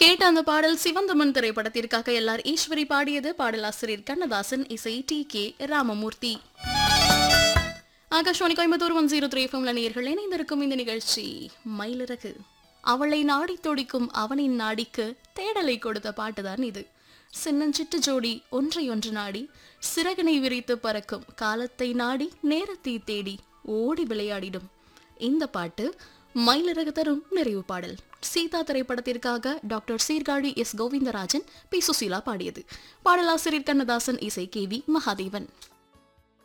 கேட்ட அந்த பாடல் சிவந்தமன் திரைப்படத்திற்காக எல்லார் ஈஸ்வரி பாடியது பாடலாசிரியர் கண்ணதாசன் இசை T K Ramamurthy Akashvani Coimbatore one zero three எஃப்எம்ல நேர்கள் இணைந்திருக்கும் இந்த நிகழ்ச்சி மயிலிறகு அவளை நாடி துடிக்கும் அவனின் நாடிக்கு தேடலை கொடுத்த பாட்டுதான் இது சின்னஞ்சிட்டு ஜோடி ஒன்றை ஒன்று நாடி சிறகனை விரித்து பறக்கும் காலத்தை நாடி நேரத்தை தேடி ஓடி விளையாடிடும் இந்த பாட்டு மயிலிறகு தரும் நிறைவு பாடல் சீதா திரைப்படத்திற்காக doctor Sirkazhi S Govindarajan P Susheela பாடியது பாடலாசிரியர் கண்ணதாசன் இசை கே வி மகாதேவன்